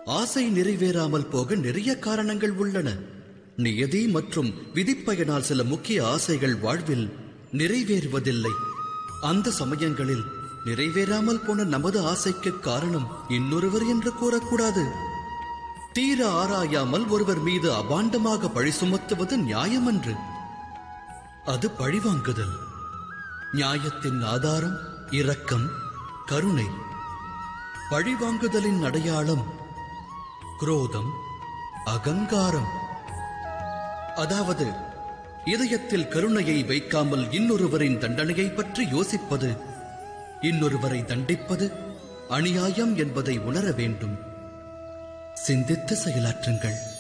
ஆசை நிறைவேறாமல் போக நிறைய காரணங்கள் உள்ளன நியதி மற்றும் விதிப்பயனால் சில முக்கிய ஆசைகள் வாழ்வில் நிறைவேறுவதில்லை அந்த சமயங்களில் நிறைவேறாமல் போன நமது ஆசைக்கு காரணம் இன்னொருவர் என்று கூறக்கூடாது தீர ஆராயாமல் ஒருவர் மீது அபாண்டமாக பழி சுமத்துவது நியாயமன்று அது பழிவாங்குதல் நியாயத்தின் ஆதாரம் இரக்கம் கருணை பழிவாங்குதலின் அடையாளம் குரோதம் அகங்காரம் அதாவது இதயத்தில் கருணையை வைக்காமல் இன்னொருவரின் தண்டனையை பற்றி யோசிப்பது இன்னொருவரை தண்டிப்பது அநியாயம் என்பதை உணர வேண்டும் சிந்தித்து செயலாற்றுங்கள்